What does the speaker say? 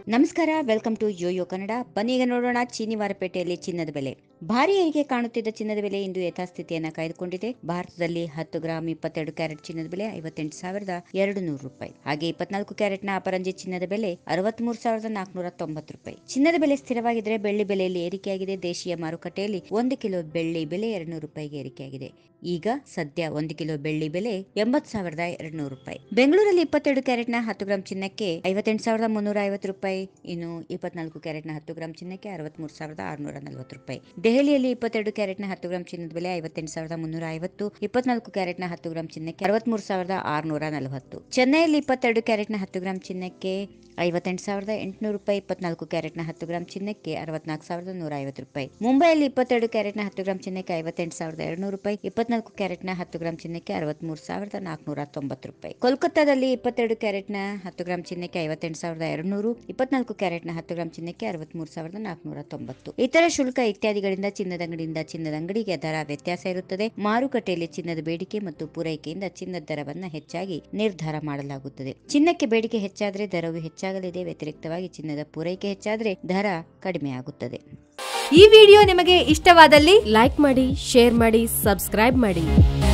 ನಮಸ್ಕಾರ welcome to Yoyo Kannada ಬನ್ನಿ ಈಗ ನೋಡೋಣ ಚೀನಿ ವಾರಪೇಟೆಯಲ್ಲಿ ಚಿನ್ನದ ಬೆಲೆ ಭಾರಿ ಏರಿಕೆ ಕಾಣುತ್ತಿದ್ದ ಚಿನ್ನದ ಬೆಲೆ ಇಂದು ಯಥಾಸ್ಥಿತಿಯನ್ನ ಕಾಯ್ದುಕೊಂಡಿದೆ ಭಾರತದಲ್ಲಿ ಹತ್ತು ಗ್ರಾಂ ಇಪ್ಪತ್ತೆರಡು ಕ್ಯಾರೆಟ್ ಚಿನ್ನದ ಬೆಲೆ ಐವತ್ತೆಂಟು ಸಾವಿರದ ಎರಡು ನೂರು ರೂಪಾಯಿ ಹಾಗೆ ಇಪ್ಪತ್ನಾಲ್ಕು ಕ್ಯಾರೆಟ್ನ ಅಪರಂಜಿ ಚಿನ್ನದ ಬೆಲೆ ಅರವತ್ಮೂರು ಸಾವಿರದ ನಾಲ್ಕುನೂರ ತೊಂಬತ್ತು ರೂಪಾಯಿ ಚಿನ್ನದ ಬೆಲೆ ಸ್ಥಿರವಾಗಿದ್ದರೆ ಬೆಳ್ಳಿ ಬೆಲೆಯಲ್ಲಿ ಏರಿಕೆಯಾಗಿದೆ ದೇಶೀಯ ಮಾರುಕಟ್ಟೆಯಲ್ಲಿ ಒಂದು ಕಿಲೋ ಬೆಳ್ಳಿ ಬೆಲೆ ಎರಡು ನೂರು ರೂಪಾಯಿಗೆ ಏರಿಕೆಯಾಗಿದೆ ಈಗ ಸದ್ಯ ಒಂದು ಕಿಲೋ ಬೆಳ್ಳಿ ಬೆಲೆ ಎಂಬತ್ತು ಸಾವಿರದ ಎರಡು ನೂರು ರೂಪಾಯಿ ಬೆಂಗಳೂರಲ್ಲಿ ಇಪ್ಪತ್ತೆರಡು ಕ್ಯಾರೆಟ್ನ ಹತ್ತು ಗ್ರಾಂ ಚಿನ್ನಕ್ಕೆ ಐವತ್ತೆಂಟು ಸಾವಿರದ ಮುನ್ನೂರ ಐವತ್ತು ರೂಪಾಯಿ ಇನ್ನು ಇಪ್ಪತ್ನಾಲ್ಕು ಕ್ಯಾರೆಟ್ನ ಹತ್ತು ಗ್ರಾಂ ಚಿನ್ನಕ್ಕೆ ಅರವತ್ಮೂರು ಸಾವಿರದ ಆರುನೂರ ನಲವತ್ತು ರೂಪಾಯಿ ದೆಹಲಿಯಲ್ಲಿ ಇಪ್ಪತ್ತೆರಡು ಕ್ಯಾರೆಟ್ನ ಹತ್ತು ಗ್ರಾಂ ಚಿನ್ನದ ಬೆಲೆ ಐವತ್ತೆಂಟು ಸಾವಿರದ ಮುನ್ನೂರ ಐವತ್ತು ಇಪ್ಪತ್ನಾಲ್ಕು ಕ್ಯಾರೆಟ್ನ ಹತ್ತು ಗ್ರಾಂ ಚಿನ್ನಕ್ಕೆ ಅರವತ್ಮೂರು ಸಾವಿರದ ಆರುನೂರ ನಲವತ್ತು ಚೆನ್ನೈಯಲ್ಲಿ ಇಪ್ಪತ್ತೆರಡು ಕ್ಯಾರೆಟ್ನ ಹತ್ತು ಗ್ರಾಂ ಚಿನ್ನಕ್ಕೆ ಐವತ್ತೆಂಟು ಸಾವಿರದ ಎಂಟುನೂರು ರೂಪಾಯಿ ಇಪ್ಪತ್ನಾಲ್ಕು ಕ್ಯಾರೆಟ್ನ ಹತ್ತು ಗ್ರಾಂ ಚಿನ್ನಕ್ಕೆ ಅರವತ್ನಾಲ್ಕು ಸಾವಿರದ ನೂರ ಐವತ್ತು ರೂಪಾಯಿ ಮುಂಬೈಯಲ್ಲಿ ಇಪ್ಪತ್ತೆರಡು ಕ್ಯಾರೆಟ್ನ ಹತ್ತು ಗ್ರಾಂ ಚಿನ್ನಕ್ಕೆ ಐವತ್ತೆಂಟು ಸಾವಿರದ ಎರಡುನೂರು ರೂಪಾಯಿ ಇಪ್ಪತ್ನಾಲ್ಕು ಕ್ಯಾರೆಟ್ನ ಹತ್ತು ಗ್ರಾಂ ಚಿನ್ನಕ್ಕೆ ಅರವತ್ಮೂರು ಸಾವಿರದ ನಾಲ್ಕುನೂರ ತೊಂಬತ್ತು ರೂಪಾಯಿ ಕೋಲ್ಕತ್ತಾದಲ್ಲಿ ಇಪ್ಪತ್ತೆರಡು ಕ್ಯಾರೆಟ್ನ ಹತ್ತು ಗ್ರಾಂ ಚಿನ್ನಕ್ಕೆ ಐವತ್ತೆಂಟು ಸಾವಿರದ ಎರಡುನೂರು ಇಪ್ಪತ್ನಾಲ್ಕು ಕ್ಯಾರೆಟ್ನ ಹತ್ತು ಗ್ರಾಂ ಚಿನ್ನಕ್ಕೆ ಅರವತ್ಮೂರು ಸಾವಿರದ ನಾಲ್ಕುನೂರ ತೊಂಬತ್ತು ಇತರ ಶುಲ್ಕ ಇತ್ಯಾದಿಗಳಿಂದ ಚಿನ್ನದ ಅಂಗಡಿಯಿಂದ ಚಿನ್ನದ ಅಂಗಡಿಗೆ ದರ ವ್ಯತ್ಯಾಸ ಇರುತ್ತದೆ ಮಾರುಕಟ್ಟೆಯಲ್ಲಿ ಚಿನ್ನದ ಬೇಡಿಕೆ ಮತ್ತು ಪೂರೈಕೆಯಿಂದ ಚಿನ್ನದ ದರವನ್ನ ಹೆಚ್ಚಾಗಿ ನಿರ್ಧಾರ ಮಾಡಲಾಗುತ್ತದೆ ಚಿನ್ನಕ್ಕೆ ಬೇಡಿಕೆ ಹೆಚ್ಚಾದರೆ ದರವು ಹೆಚ್ಚಾಗಲಿದೆ ವ್ಯತಿರಿಕ್ತವಾಗಿ ಚಿನ್ನದ ಪೂರೈಕೆ ಹೆಚ್ಚಾದರೆ ದರ ಕಡಿಮೆಯಾಗುತ್ತದೆ ಈ ವಿಡಿಯೋ ನಿಮಗೆ ಇಷ್ಟವಾದಲ್ಲಿ ಲೈಕ್ ಮಾಡಿ ಶೇರ್ ಮಾಡಿ ಸಬ್ಸ್ಕ್ರೈಬ್ ಮಾಡಿ